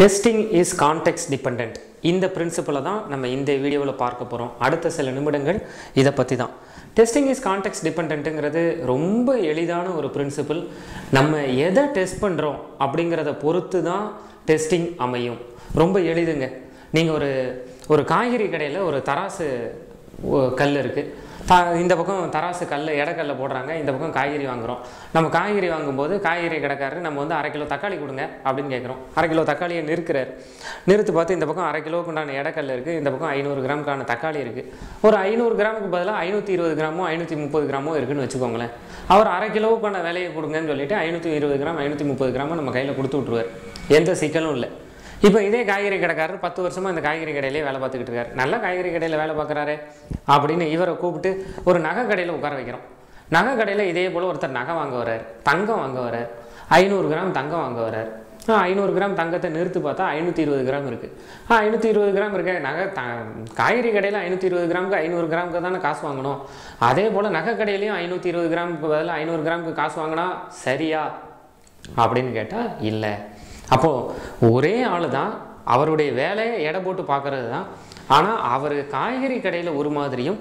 testing is context depend இந்த பிரின்சிபலை தான் நம்ம இந்த வீடியோவில் பார்க்க போகிறோம் அடுத்த சில நிமிடங்கள் இதை பற்றி தான் டெஸ்டிங் இஸ் கான்டெக்ட் டிபெண்ட்டுங்கிறது ரொம்ப எளிதான ஒரு பிரின்சிபல் நம்ம எதை டெஸ்ட் பண்ணுறோம் அப்படிங்கிறத பொறுத்து தான் டெஸ்டிங் அமையும் ரொம்ப எளிதுங்க நீங்கள் ஒரு ஒரு காய்கறி கடையில் ஒரு தராசு ஒ- கல் இருக்குது த இந்த பக்கம் தராசு கல் எடைக்கல்ல போடுறாங்க இந்த பக்கம் காய்கறி வாங்குறோம் நம்ம காய்கறி வாங்கும்போது காய்கறி கடைக்காரர் நம்ம வந்து அரை கிலோ தக்காளி கொடுங்க அப்படின்னு கேட்குறோம் அரை கிலோ தக்காளியை நிறுக்கிறார் நிறுத்து பார்த்து இந்த பக்கம் அரை கிலோவுக்கு உண்டான எடைக்கல் இருக்குது இந்த பக்கம் ஐநூறு கிராமுக்கான தக்காளி இருக்குது ஒரு ஐநூறு கிராமுக்கு பதிலாக ஐநூற்றி இருபது கிராமோ ஐநூற்றி முப்பது கிராமோ இருக்குன்னு வச்சுக்கோங்களேன் அவர் அரை கிலோவுக்கான விலையை கொடுங்கன்னு சொல்லிட்டு ஐநூற்றி இருபது கிராம் ஐநூற்றி முப்பது கிராமோ நம்ம கையில் கொடுத்து விட்ருவார் எந்த சிக்கலும் இல்லை இப்போ இதே காய்கறி கடைக்காரர் பத்து வருஷமா இந்த காய்கறி கடையிலே வேலை பார்த்துக்கிட்டு இருக்காரு நல்ல காய்கறி கடையில் வேலை பார்க்குறாரு அப்படின்னு இவரை கூப்பிட்டு ஒரு நகை கடையில் உட்கார வைக்கிறோம் நகை கடையில் இதே போல் ஒருத்தர் நகை வாங்க வர்றார் தங்கம் வாங்க வர்றார் ஐநூறு கிராம் தங்கம் வாங்க வர்றார் ஆ ஐநூறு கிராம் தங்கத்தை நிறுத்து பார்த்தா ஐநூற்றி இருபது கிராம் இருக்குது ஆ ஐநூற்றி இருபது கிராம் இருக்க நகை த காய்கறி கடையில் ஐநூற்றி இருபது கிராமுக்கு ஐநூறு கிராமுக்கு தானே காசு வாங்கணும் அதே போல் நகை கடையிலையும் ஐநூற்றி இருபது கிராமுக்கு பதிலாக ஐநூறு கிராமுக்கு காசு வாங்கினா சரியா அப்படின்னு கேட்டால் இல்லை அப்போது ஒரே ஆள் தான் அவருடைய வேலையை எடை போட்டு பார்க்கறது தான் ஆனால் அவர் காய்கறி கடையில் ஒரு மாதிரியும்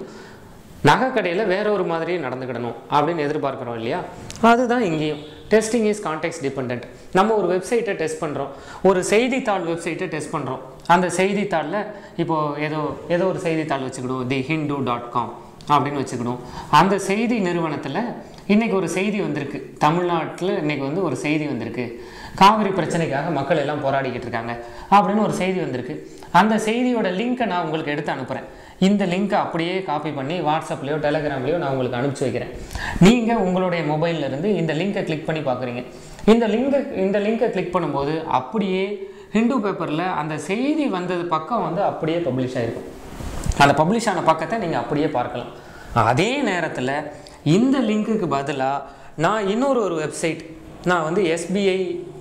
நகை கடையில் வேற ஒரு மாதிரியும் நடந்துக்கிடணும் அப்படின்னு எதிர்பார்க்குறோம் இல்லையா அதுதான் இங்கேயும் டெஸ்டிங் இஸ் கான்டெக்ட் டிபெண்ட் நம்ம ஒரு வெப்சைட்டை டெஸ்ட் பண்ணுறோம் ஒரு செய்தித்தாள் வெப்சைட்டை டெஸ்ட் பண்ணுறோம் அந்த செய்தித்தாளில் இப்போது ஏதோ ஏதோ ஒரு செய்தித்தாள் வச்சுக்கிடுவோம் தி ஹிந்து டாட் காம் அப்படின்னு வச்சுக்கணும் அந்த செய்தி நிறுவனத்தில் இன்னைக்கு ஒரு செய்தி வந்திருக்கு தமிழ்நாட்டில் இன்னைக்கு வந்து ஒரு செய்தி வந்திருக்கு காவிரி பிரச்சனைக்காக மக்கள் எல்லாம் போராடிக்கிட்டு இருக்காங்க அப்படின்னு ஒரு செய்தி வந்திருக்கு அந்த செய்தியோட லிங்க்கை நான் உங்களுக்கு எடுத்து அனுப்புகிறேன் இந்த லிங்க்கை அப்படியே காப்பி பண்ணி வாட்ஸ்அப்லேயோ டெலகிராம்லேயோ நான் உங்களுக்கு அனுப்பிச்சி வைக்கிறேன் நீங்கள் உங்களுடைய மொபைல்ல இருந்து இந்த லிங்கை கிளிக் பண்ணி பார்க்குறீங்க இந்த லிங்கை இந்த லிங்கை கிளிக் பண்ணும்போது அப்படியே ஹிந்து பேப்பரில் அந்த செய்தி வந்தது பக்கம் வந்து அப்படியே பப்ளிஷ் ஆகிருக்கும் அந்த பப்ளிஷ் ஆன பக்கத்தை நீங்கள் அப்படியே பார்க்கலாம் அதே நேரத்தில் இந்த லிங்க்குக்கு பதிலாக நான் இன்னொரு ஒரு வெப்சைட் நான் வந்து SBI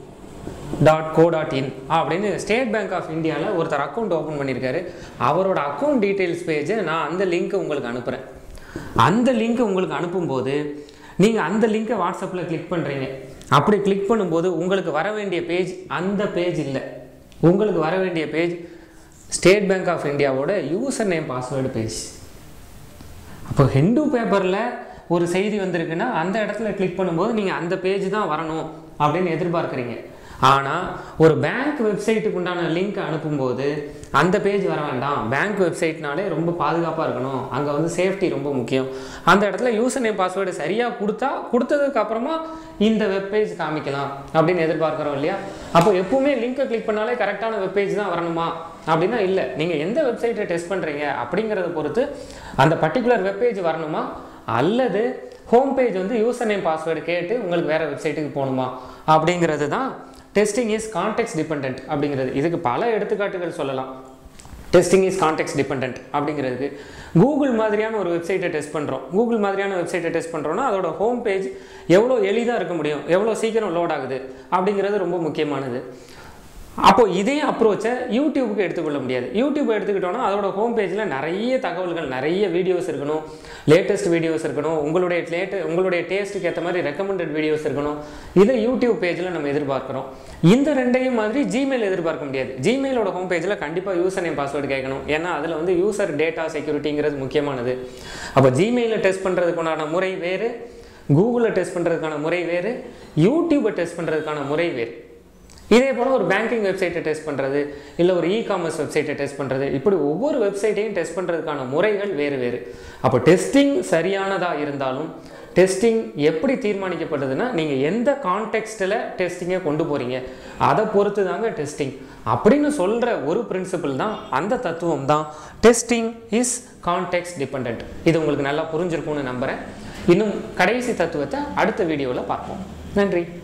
dot co dot in அப்படின்னு ஸ்டேட் பேங்க் ஆஃப் இந்தியாவில் ஒருத்தர் அக்கௌண்ட் ஓப்பன் பண்ணியிருக்காரு அவரோட அக்கௌண்ட் டீட்டெயில்ஸ் பேஜை நான் அந்த லிங்க்கை உங்களுக்கு அனுப்புகிறேன் அந்த லிங்க்கை உங்களுக்கு அனுப்பும்போது நீங்கள் அந்த லிங்க்கை வாட்ஸ்அப்பில் கிளிக் பண்ணுறீங்க அப்படி கிளிக் பண்ணும்போது உங்களுக்கு வர வேண்டிய பேஜ் அந்த பேஜ் இல்லை உங்களுக்கு வர வேண்டிய பேஜ் ஸ்டேட் பேங்க் ஆஃப் இந்தியாவோட யூசர் நேம் பாஸ்வேர்டு பேஜ் அப்போ ஹிந்து பேப்பரில் ஒரு செய்தி வந்திருக்குன்னா அந்த இடத்துல கிளிக் பண்ணும்போது நீங்கள் அந்த பேஜ் தான் வரணும் அப்படின்னு எதிர்பார்க்குறீங்க ஆனால் ஒரு பேங்க் வெப்சைட்டுக்கு உண்டான லிங்க் அனுப்பும்போது அந்த பேஜ் வர வேண்டாம் பேங்க் வெப்சைட்னாலே ரொம்ப பாதுகாப்பாக இருக்கணும் அங்கே வந்து சேஃப்டி ரொம்ப முக்கியம் அந்த இடத்துல யூசர் நேம் பாஸ்வேர்டு சரியாக கொடுத்தா கொடுத்ததுக்கு அப்புறமா இந்த வெப்பேஜ் காமிக்கலாம் அப்படின்னு எதிர்பார்க்குறோம் இல்லையா அப்போ எப்பவுமே லிங்கை கிளிக் பண்ணாலே கரெக்டான வெப்பேஜ் தான் வரணுமா அப்படின்னா இல்லை நீங்கள் எந்த வெப்சைட்டை டெஸ்ட் பண்ணுறீங்க அப்படிங்கிறத பொறுத்து அந்த பர்டிகுலர் வெப்பேஜ் வரணுமா அல்லது ஹோம் பேஜ் வந்து யூசர் நேம் பாஸ்வேர்டு கேட்டு உங்களுக்கு வேறு வெப்சைட்டுக்கு போகணுமா அப்படிங்கிறது தான் டெஸ்டிங் இஸ் கான்டெக்ட் டிபெண்ட் அப்படிங்கிறது இதுக்கு பல எடுத்துக்காட்டுகள் சொல்லலாம் டெஸ்டிங் இஸ் கான்டெக்ட் டிபெண்ட் அப்படிங்கிறதுக்கு கூகுள் மாதிரியான ஒரு வெப்சைட்டை டெஸ்ட் பண்ணுறோம் கூகுள் மாதிரியான வெப்சைட்டை டெஸ்ட் பண்ணுறோன்னா அதோட ஹோம் பேஜ் எவ்வளோ எளிதாக இருக்க முடியும் எவ்வளோ சீக்கிரம் லோட் ஆகுது அப்படிங்கிறது ரொம்ப முக்கியமானது அப்போ இதே அப்ரோச்சை யூடியூபுக்கு எடுத்துக்கொள்ள முடியாது யூடியூப் எடுத்துக்கிட்டோம்னா அதோட ஹோம் பேஜில் நிறைய தகவல்கள் நிறைய வீடியோஸ் இருக்கணும் லேட்டஸ்ட் வீடியோஸ் இருக்கணும் உங்களுடைய லேட்ட உங்களுடைய டேஸ்ட்டுக்கு ஏற்ற மாதிரி ரெக்கமெண்டட் வீடியோஸ் இருக்கணும் இதை யூடியூப் பேஜில் நம்ம எதிர்பார்க்குறோம் இந்த ரெண்டையும் மாதிரி ஜிமெயில் எதிர்பார்க்க முடியாது ஜிமெயிலோட ஹோம் பேஜில் கண்டிப்பாக யூசர் நேம் பாஸ்வேர்டு கேட்கணும் ஏன்னா அதில் வந்து யூசர் டேட்டா செக்யூரிட்டிங்கிறது முக்கியமானது அப்போ ஜிமெயிலில் டெஸ்ட் பண்ணுறதுக்குண்டான முறை வேறு கூகுளில் டெஸ்ட் பண்ணுறதுக்கான முறை வேறு யூடியூப்பை டெஸ்ட் பண்ணுறதுக்கான முறை வேறு இதே போல் ஒரு பேங்கிங் வெப்சைட்டை டெஸ்ட் பண்ணுறது இல்லை ஒரு இ காமர்ஸ் வெப்சைட்டை டெஸ்ட் பண்ணுறது இப்படி ஒவ்வொரு வெப்சைட்டையும் டெஸ்ட் பண்ணுறதுக்கான முறைகள் வேறு வேறு அப்போ டெஸ்டிங் சரியானதாக இருந்தாலும் டெஸ்டிங் எப்படி தீர்மானிக்கப்படுதுன்னா நீங்கள் எந்த கான்டெக்ஸ்ட்டில் டெஸ்டிங்கை கொண்டு போகிறீங்க அதை பொறுத்து தாங்க டெஸ்டிங் அப்படின்னு சொல்கிற ஒரு பிரின்சிபிள் தான் அந்த தத்துவம் தான் டெஸ்டிங் இஸ் கான்டெக்ட் டிபெண்ட் இது உங்களுக்கு நல்லா புரிஞ்சிருக்கும்னு நம்புகிறேன் இன்னும் கடைசி தத்துவத்தை அடுத்த வீடியோவில் பார்ப்போம் நன்றி